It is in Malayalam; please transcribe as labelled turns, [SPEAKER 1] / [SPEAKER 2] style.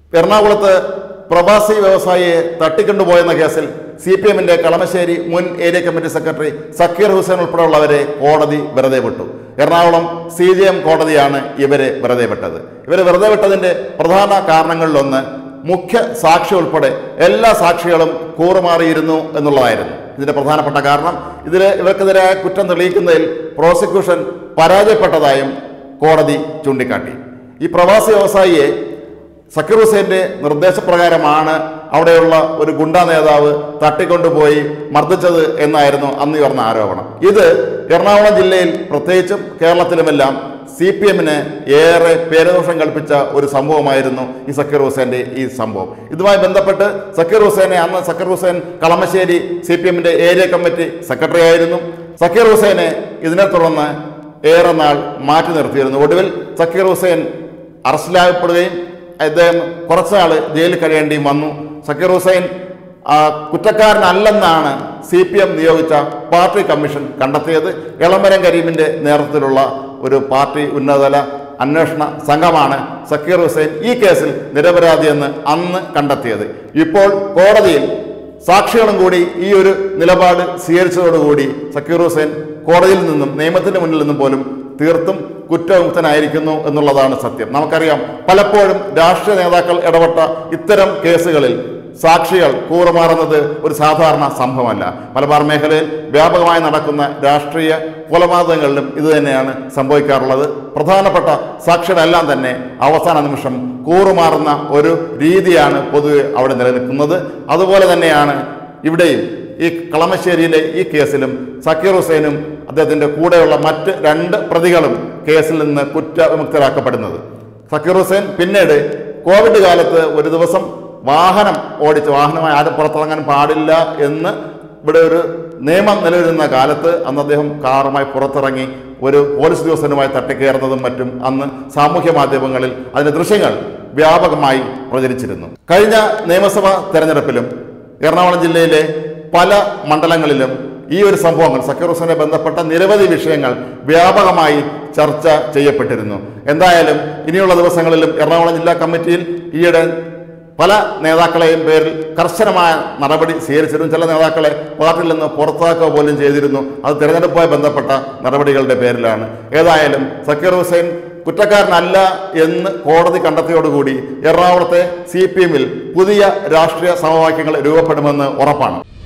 [SPEAKER 1] എറണാകുളത്ത് പ്രവാസി വ്യവസായിയെ തട്ടിക്കൊണ്ടുപോയെന്ന കേസിൽ സി പി എമ്മിന്റെ കളമശ്ശേരി മുൻ area committee secretary Zakir Hussain ഉൾപ്പെടെയുള്ളവരെ കോടതി വെറുതെ വിട്ടു എറണാകുളം സി ജി എം കോടതിയാണ് ഇവരെ വെറുതെ വിട്ടത് ഇവരെ വെറുതെ വിട്ടതിന്റെ പ്രധാന കാരണങ്ങളിലൊന്ന് മുഖ്യ സാക്ഷി ഉൾപ്പെടെ എല്ലാ സാക്ഷികളും കൂറുമാറിയിരുന്നു എന്നുള്ളതായിരുന്നു ഇതിന്റെ പ്രധാനപ്പെട്ട കാരണം ഇതിൽ ഇവർക്കെതിരായ കുറ്റം തെളിയിക്കുന്നതിൽ പ്രോസിക്യൂഷൻ പരാജയപ്പെട്ടതായും കോടതി ചൂണ്ടിക്കാട്ടി ഈ പ്രവാസി വ്യവസായിയെ സക്കീർ ഹുസൈന്റെ നിർദ്ദേശപ്രകാരമാണ് അവിടെയുള്ള ഒരു ഗുണ്ടാ നേതാവ് തട്ടിക്കൊണ്ടുപോയി മർദ്ദിച്ചത് എന്നായിരുന്നു അന്ന് ഉയർന്ന ആരോപണം ഇത് എറണാകുളം ജില്ലയിൽ പ്രത്യേകിച്ചും കേരളത്തിലുമെല്ലാം സി പി എമ്മിന് ഏറെ പേരദോഷം കൽപ്പിച്ച ഒരു സംഭവമായിരുന്നു ഈ സക്കീർ ഹുസൈന്റെ ഈ സംഭവം ഇതുമായി ബന്ധപ്പെട്ട് സക്കീർ ഹുസൈനെ അന്ന് സക്കീർ ഹുസൈൻ കളമശ്ശേരി സി പി എമ്മിന്റെ ഏരിയ കമ്മിറ്റി സെക്രട്ടറി ആയിരുന്നു സക്കീർ ഹുസൈനെ ഇതിനെ തുടർന്ന് ഏറെ നാൾ മാറ്റി നിർത്തിയിരുന്നു ഒടുവിൽ സക്കീർ ഹുസൈൻ അറസ്റ്റിലാകപ്പെടുകയും അദ്ദേഹം കുറച്ചാൾ ജയിലിൽ കഴിയേണ്ടിയും വന്നു സക്കീർ ഹുസൈൻ ആ, കുറ്റക്കാരനല്ലെന്നാണ് സി പി എം നിയോഗിച്ച പാർട്ടി കമ്മീഷൻ കണ്ടെത്തിയത് എളമരം കരീമിന്റെ നേതൃത്വത്തിലുള്ള ഒരു പാർട്ടി ഉന്നതതല അന്വേഷണ സംഘമാണ് സക്കീർ ഹുസൈൻ ഈ കേസിൽ നിരപരാധിയെന്ന് അന്ന് കണ്ടെത്തിയത് ഇപ്പോൾ കോടതിയിൽ സാക്ഷികളും കൂടി ഈ ഒരു നിലപാട് സ്വീകരിച്ചതോടുകൂടി സക്കീർ ഹുസൈൻ കോടതിയിൽ നിന്നും നിയമത്തിന്റെ മുന്നിൽ നിന്നും പോലും തീർത്തും കുറ്റവിമുക്തനായിരിക്കുന്നു എന്നുള്ളതാണ് സത്യം നമുക്കറിയാം പലപ്പോഴും രാഷ്ട്രീയ നേതാക്കൾ ഇടപെട്ട ഇത്തരം കേസുകളിൽ സാക്ഷികൾ കൂറുമാറുന്നത് ഒരു സാധാരണ സംഭവമല്ല മലബാർ മേഖലയിൽ വ്യാപകമായി നടക്കുന്ന രാഷ്ട്രീയ കൊലപാതകങ്ങളിലും ഇത് തന്നെയാണ് സംഭവിക്കാറുള്ളത് പ്രധാനപ്പെട്ട സാക്ഷികളെല്ലാം തന്നെ അവസാന നിമിഷം കൂറുമാറുന്ന ഒരു രീതിയാണ് പൊതുവെ അവിടെ നിലനിൽക്കുന്നത് അതുപോലെ തന്നെയാണ് ഇവിടെയും ഈ കളമശ്ശേരിയിലെ ഈ കേസിലും സക്കീർ ഹുസൈനും അദ്ദേഹത്തിന്റെ കൂടെയുള്ള മറ്റ് രണ്ട് പ്രതികളും കേസിൽ നിന്ന് കുറ്റവിമുക്തരാക്കപ്പെടുന്നത് സക്കീർ ഹുസൈൻ പിന്നീട് കോവിഡ് കാലത്ത് ഒരു ദിവസം വാഹനം ഓടിച്ച് വാഹനമായി ആരും പുറത്തിറങ്ങാൻ പാടില്ല എന്ന് ഇവിടെ ഒരു നിയമം നിലവിലുന്ന കാലത്ത് അന്ന് അദ്ദേഹം കാറുമായി പുറത്തിറങ്ങി ഒരു പോലീസ് ഉദ്യോഗസ്ഥനുമായി തട്ടിക്കയറുന്നതും മറ്റും അന്ന് സാമൂഹ്യ മാധ്യമങ്ങളിൽ അതിന്റെ ദൃശ്യങ്ങൾ വ്യാപകമായി പ്രചരിച്ചിരുന്നു കഴിഞ്ഞ നിയമസഭാ തെരഞ്ഞെടുപ്പിലും എറണാകുളം ജില്ലയിലെ പല മണ്ഡലങ്ങളിലും ഈ ഒരു സംഭവങ്ങൾ സക്കീർ ഹുസൈനെ ബന്ധപ്പെട്ട നിരവധി വിഷയങ്ങൾ വ്യാപകമായി ചർച്ച ചെയ്യപ്പെട്ടിരുന്നു എന്തായാലും ഇനിയുള്ള ദിവസങ്ങളിലും എറണാകുളം ജില്ലാ കമ്മിറ്റിയിൽ ഈയിടെ പല നേതാക്കളെയും പേരിൽ കർശനമായ നടപടി സ്വീകരിച്ചിരുന്നു ചില നേതാക്കളെ പാർട്ടിയിൽ നിന്ന് പുറത്താക്കുക പോലും ചെയ്തിരുന്നു അത് തിരഞ്ഞെടുപ്പുമായി ബന്ധപ്പെട്ട നടപടികളുടെ പേരിലാണ് ഏതായാലും സക്കീർ ഹുസൈൻ കുറ്റക്കാരനല്ല എന്ന് കോടതി കണ്ടെത്തിയോടുകൂടി എറണാകുളത്തെ സി പി എമ്മിൽ പുതിയ രാഷ്ട്രീയ സമവാക്യങ്ങൾ രൂപപ്പെടുമെന്ന് ഉറപ്പാണ്